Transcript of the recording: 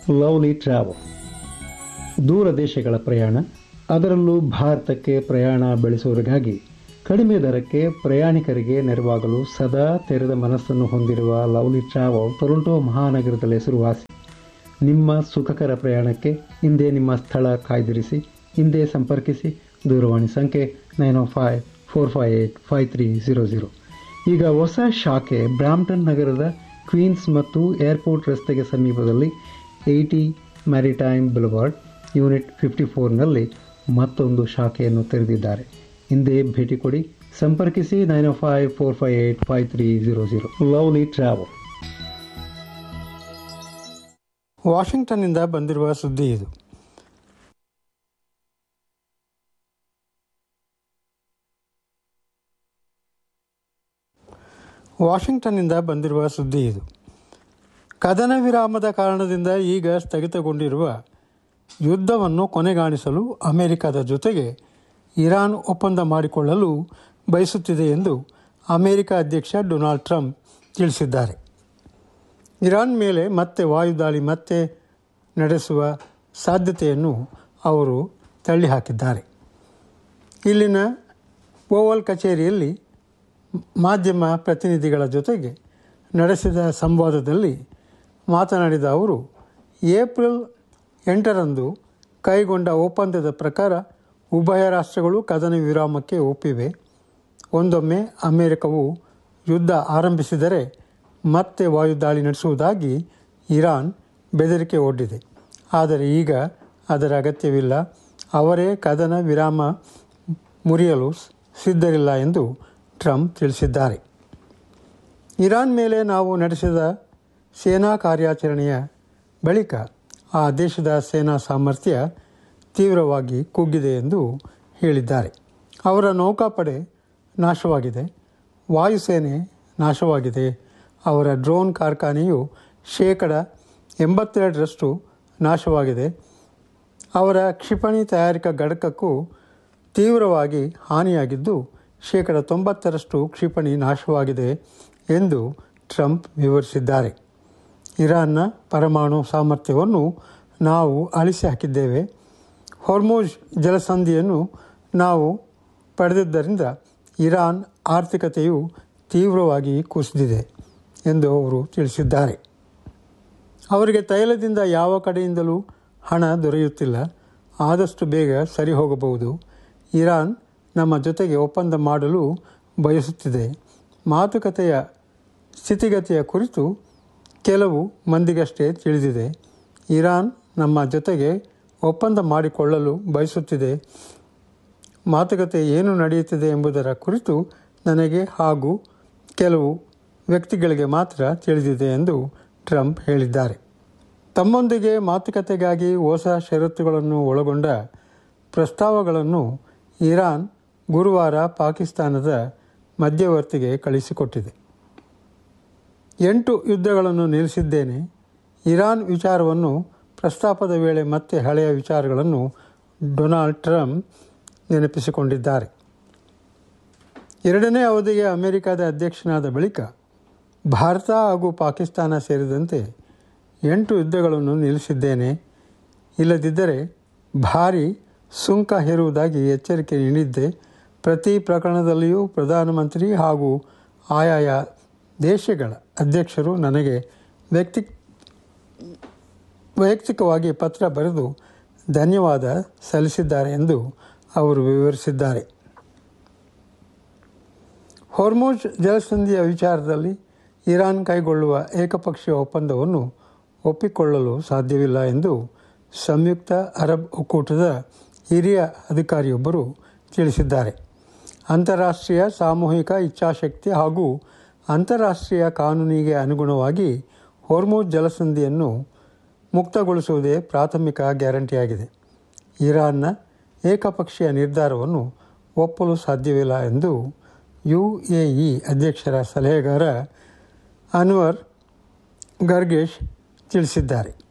lovely travel ದೂರ ದೇಶಗಳ ಪ್ರಯಾಣ ಅದರಲ್ಲೂ ಭಾರತಕ್ಕೆ ಪ್ರಯಾಣ ಬೆಳೆಸುವವರಿಗಾಗಿ ಕಡಿಮೆ ದರಕ್ಕೆ ಪ್ರಯಾಣಿಕರಿಗೆ ನೆರವಾಗಲು ಸದಾ ತೆರೆದ ಮನಸ್ಸನ್ನು ಹೊಂದಿರುವ ಲವ್ಲಿ ಟ್ರಾವೆಲ್ ಟೊರೊಂಟೊ ಮಹಾನಗರದಲ್ಲಿ ಹೆಸರುವಾಸಿ ನಿಮ್ಮ ಸುಖಕರ ಪ್ರಯಾಣಕ್ಕೆ ಹಿಂದೆ ನಿಮ್ಮ ಸ್ಥಳ ಕಾಯ್ದಿರಿಸಿ ಹಿಂದೆ ಸಂಪರ್ಕಿಸಿ ದೂರವಾಣಿ ಸಂಖ್ಯೆ nine O five four five eight five three zero zero ಈಗ ಹೊಸ ಶಾಖೆ ಬ್ರಾಂಪ್ಟನ್ ನಗರದ ಕ್ವೀನ್ಸ್ ಮತ್ತು ಏರ್ಪೋರ್ಟ್ ರಸ್ತೆಗೆ ಸಮೀಪದಲ್ಲಿ eighty maritime boulevard unit fifty ಫೋರ್ನಲ್ಲಿ ಮತ್ತೊಂದು ಶಾಖೆಯನ್ನು ತೆರೆದಿದ್ದಾರೆ ಹಿಂದೆ ಭೇಟಿ ಕೊಡಿ ಸಂಪರ್ಕಿಸಿ nine O five four five eight five three zero zero lovely travel ವಾಷಿಂಗ್ಟನ್ನಿಂದ ಬಂದಿರುವ ಸುದ್ದಿ ಇದು ವಾಷಿಂಗ್ಟನ್ನಿಂದ ಬಂದಿರುವ ಸುದ್ದಿ ಇದು ಕದನ ವಿರಾಮದ ಕಾರಣದಿಂದ ಈಗ ಸ್ಥಗಿತಗೊಂಡಿರುವ ಯುದ್ಧವನ್ನು ಕೊನೆಗಾಣಿಸಲು ಅಮೆರಿಕದ ಜೊತೆಗೆ ಇರಾನ್ ಒಪ್ಪಂದ ಮಾಡಿಕೊಳ್ಳಲು ಬಯಸುತ್ತಿದೆ ಎಂದು ಅಮೆರಿಕ ಅಧ್ಯಕ್ಷ ಡೊನಾಲ್ಡ್ ಟ್ರಂಪ್ ತಿಳಿಸಿದ್ದಾರೆ ಇರಾನ್ ಮೇಲೆ ಮತ್ತೆ ವಾಯುದಾಳಿ ಮತ್ತೆ ನಡೆಸುವ ಸಾಧ್ಯತೆಯನ್ನು ಅವರು ತಳ್ಳಿಹಾಕಿದ್ದಾರೆ ಇಲ್ಲಿನ ಓವಲ್ ಕಚೇರಿಯಲ್ಲಿ ಮಾಧ್ಯಮ ಪ್ರತಿನಿಧಿಗಳ ಜೊತೆಗೆ ನಡೆಸಿದ ಸಂವಾದದಲ್ಲಿ ಮಾತನಾಡಿದ ಅವರು ಏಪ್ರಿಲ್ ಎಂಟರಂದು ಕೈಗೊಂಡ ಒಪ್ಪಂದದ ಪ್ರಕಾರ ಉಭಯ ರಾಷ್ಟ್ರಗಳು ಕದನ ವಿರಾಮಕ್ಕೆ ಒಪ್ಪಿವೆ ಒಂದೊಮ್ಮೆ ಅಮೆರಿಕವು ಯುದ್ಧ ಆರಂಭಿಸಿದರೆ ಮತ್ತೆ ವಾಯುದಾಳಿ ನಡೆಸುವುದಾಗಿ ಇರಾನ್ ಬೆದರಿಕೆ ಒಡ್ಡಿದೆ ಆದರೆ ಈಗ ಅದರ ಅಗತ್ಯವಿಲ್ಲ ಅವರೇ ಕದನ ವಿರಾಮ ಮುರಿಯಲು ಸಿದ್ಧರಿಲ್ಲ ಎಂದು ಟ್ರಂಪ್ ತಿಳಿಸಿದ್ದಾರೆ ಇರಾನ್ ಮೇಲೆ ನಾವು ನಡೆಸಿದ ಸೇನಾ ಕಾರ್ಯಾಚರಣೆಯ ಬಳಿಕ ಆ ದೇಶದ ಸೇನಾ ಸಾಮರ್ಥ್ಯ ತೀವ್ರವಾಗಿ ಕುಗ್ಗಿದೆ ಎಂದು ಹೇಳಿದ್ದಾರೆ ಅವರ ನೌಕಾಪಡೆ ನಾಶವಾಗಿದೆ ವಾಯುಸೇನೆ ನಾಶವಾಗಿದೆ ಅವರ ಡ್ರೋನ್ ಕಾರ್ಖಾನೆಯು ಶೇಕಡ ಎಂಬತ್ತೆರಡರಷ್ಟು ನಾಶವಾಗಿದೆ ಅವರ ಕ್ಷಿಪಣಿ ತಯಾರಿಕಾ ಘಟಕಕ್ಕೂ ತೀವ್ರವಾಗಿ ಹಾನಿಯಾಗಿದ್ದು ಶೇಕಡ ತೊಂಬತ್ತರಷ್ಟು ಕ್ಷಿಪಣಿ ನಾಶವಾಗಿದೆ ಎಂದು ಟ್ರಂಪ್ ವಿವರಿಸಿದ್ದಾರೆ ಇರಾನ್ನ ಪರಮಾಣು ಸಾಮರ್ಥ್ಯವನ್ನು ನಾವು ಅಳಿಸಿ ಹಾಕಿದ್ದೇವೆ ಹೊರ್ಮೋಜ್ ಜಲಸಂಧಿಯನ್ನು ನಾವು ಪಡೆದಿದ್ದರಿಂದ ಇರಾನ್ ಆರ್ಥಿಕತೆಯು ತೀವ್ರವಾಗಿ ಕುಸಿದಿದೆ ಎಂದು ಅವರು ತಿಳಿಸಿದ್ದಾರೆ ಅವರಿಗೆ ತೈಲದಿಂದ ಯಾವ ಕಡೆಯಿಂದಲೂ ಹಣ ದೊರೆಯುತ್ತಿಲ್ಲ ಆದಷ್ಟು ಬೇಗ ಸರಿ ಹೋಗಬಹುದು ಇರಾನ್ ನಮ್ಮ ಜೊತೆಗೆ ಒಪ್ಪಂದ ಮಾಡಲು ಬಯಸುತ್ತಿದೆ ಮಾತುಕತೆಯ ಸ್ಥಿತಿಗತಿಯ ಕುರಿತು ಕೆಲವು ಮಂದಿಗಷ್ಟೇ ತಿಳಿದಿದೆ ಇರಾನ್ ನಮ್ಮ ಜೊತೆಗೆ ಒಪ್ಪಂದ ಮಾಡಿಕೊಳ್ಳಲು ಬಯಸುತ್ತಿದೆ ಮಾತುಕತೆ ಏನು ನಡೆಯುತ್ತಿದೆ ಎಂಬುದರ ಕುರಿತು ನನಗೆ ಹಾಗೂ ಕೆಲವು ವ್ಯಕ್ತಿಗಳಿಗೆ ಮಾತ್ರ ತಿಳಿದಿದೆ ಎಂದು ಟ್ರಂಪ್ ಹೇಳಿದ್ದಾರೆ ತಮ್ಮೊಂದಿಗೆ ಮಾತುಕತೆಗಾಗಿ ಹೊಸ ಷರತ್ತುಗಳನ್ನು ಒಳಗೊಂಡ ಪ್ರಸ್ತಾವಗಳನ್ನು ಇರಾನ್ ಗುರುವಾರ ಪಾಕಿಸ್ತಾನದ ಮಧ್ಯವರ್ತಿಗೆ ಕಳಿಸಿಕೊಟ್ಟಿದೆ ಎಂಟು ಯುದ್ಧಗಳನ್ನು ನಿಲ್ಲಿಸಿದ್ದೇನೆ ಇರಾನ್ ವಿಚಾರವನ್ನು ಪ್ರಸ್ತಾಪದ ವೇಳೆ ಮತ್ತೆ ಹಳೆಯ ವಿಚಾರಗಳನ್ನು ಡೊನಾಲ್ಡ್ ಟ್ರಂಪ್ ನೆನಪಿಸಿಕೊಂಡಿದ್ದಾರೆ ಎರಡನೇ ಅವಧಿಗೆ ಅಮೆರಿಕದ ಅಧ್ಯಕ್ಷನಾದ ಬಳಿಕ ಭಾರತ ಹಾಗೂ ಪಾಕಿಸ್ತಾನ ಸೇರಿದಂತೆ ಎಂಟು ಯುದ್ಧಗಳನ್ನು ನಿಲ್ಲಿಸಿದ್ದೇನೆ ಇಲ್ಲದಿದ್ದರೆ ಭಾರಿ ಸುಂಕ ಹೇರುವುದಾಗಿ ಎಚ್ಚರಿಕೆ ನೀಡಿದ್ದೆ ಪ್ರತಿ ಪ್ರಕರಣದಲ್ಲಿಯೂ ಪ್ರಧಾನಮಂತ್ರಿ ಹಾಗೂ ಆಯಾಯ ದೇಶಗಳ ಅಧ್ಯಕ್ಷರು ನನಗೆ ವ್ಯಕ್ತಿ ವೈಯಕ್ತಿಕವಾಗಿ ಪತ್ರ ಬರೆದು ಧನ್ಯವಾದ ಸಲ್ಲಿಸಿದ್ದಾರೆ ಎಂದು ಅವರು ವಿವರಿಸಿದ್ದಾರೆ ಹೊರ್ಮೋಜ್ ಜಲಸಂಧಿಯ ವಿಚಾರದಲ್ಲಿ ಇರಾನ್ ಕೈಗೊಳ್ಳುವ ಏಕಪಕ್ಷೀಯ ಒಪ್ಪಂದವನ್ನು ಒಪ್ಪಿಕೊಳ್ಳಲು ಸಾಧ್ಯವಿಲ್ಲ ಎಂದು ಸಂಯುಕ್ತ ಅರಬ್ ಒಕ್ಕೂಟದ ಹಿರಿಯ ಅಧಿಕಾರಿಯೊಬ್ಬರು ತಿಳಿಸಿದ್ದಾರೆ ಅಂತಾರಾಷ್ಟ್ರೀಯ ಸಾಮೂಹಿಕ ಇಚ್ಛಾಶಕ್ತಿ ಹಾಗೂ ಅಂತಾರಾಷ್ಟ್ರೀಯ ಕಾನೂನಿಗೆ ಅನುಗುಣವಾಗಿ ಹೊರ್ಮೋಜ್ ಜಲಸಂಧಿಯನ್ನು ಮುಕ್ತಗೊಳಿಸುವುದೇ ಪ್ರಾಥಮಿಕ ಗ್ಯಾರಂಟಿಯಾಗಿದೆ ಇರಾನ್ನ ಏಕಪಕ್ಷೀಯ ನಿರ್ಧಾರವನ್ನು ಒಪ್ಪಲು ಸಾಧ್ಯವಿಲ್ಲ ಎಂದು ಯು ಎ ಇ ಅಧ್ಯಕ್ಷರ ಸಲಹೆಗಾರ ಅನ್ವರ್ ಗರ್ಗೇಶ್ ತಿಳಿಸಿದ್ದಾರೆ